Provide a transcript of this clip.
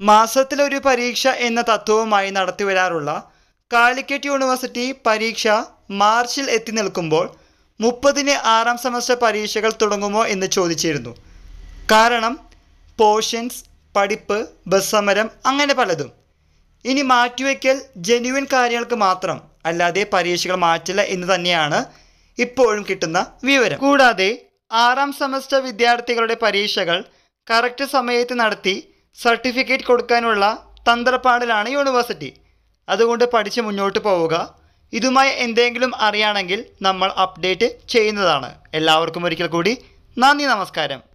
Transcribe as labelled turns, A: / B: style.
A: മാസത്തിലൊരു പരീക്ഷ എന്ന തത്വവുമായി നടത്തിവരാറുള്ള കാലിക്കറ്റ് യൂണിവേഴ്സിറ്റി പരീക്ഷ മാർച്ചിൽ എത്തി നിൽക്കുമ്പോൾ മുപ്പതിന് ആറാം സെമസ്റ്റർ പരീക്ഷകൾ തുടങ്ങുമോ എന്ന് ചോദിച്ചിരുന്നു കാരണം പോർഷൻസ് പഠിപ്പ് ബസ് സമരം അങ്ങനെ പലതും ഇനി മാറ്റിവെക്കൽ ജെന്യുവൻ കാര്യങ്ങൾക്ക് മാത്രം അല്ലാതെ പരീക്ഷകൾ മാറ്റില്ല എന്ന് തന്നെയാണ് ഇപ്പോഴും കിട്ടുന്ന വിവരം കൂടാതെ ആറാം സെമസ്റ്റർ വിദ്യാർത്ഥികളുടെ പരീക്ഷകൾ കറക്റ്റ് സമയത്ത് നടത്തി സർട്ടിഫിക്കറ്റ് കൊടുക്കാനുള്ള തന്ത്രപ്പാടിലാണ് യൂണിവേഴ്സിറ്റി അതുകൊണ്ട് പഠിച്ച് മുന്നോട്ട് പോവുക ഇതുമായി എന്തെങ്കിലും അറിയണമെങ്കിൽ നമ്മൾ അപ്ഡേറ്റ് ചെയ്യുന്നതാണ് എല്ലാവർക്കും ഒരിക്കൽ കൂടി നന്ദി നമസ്കാരം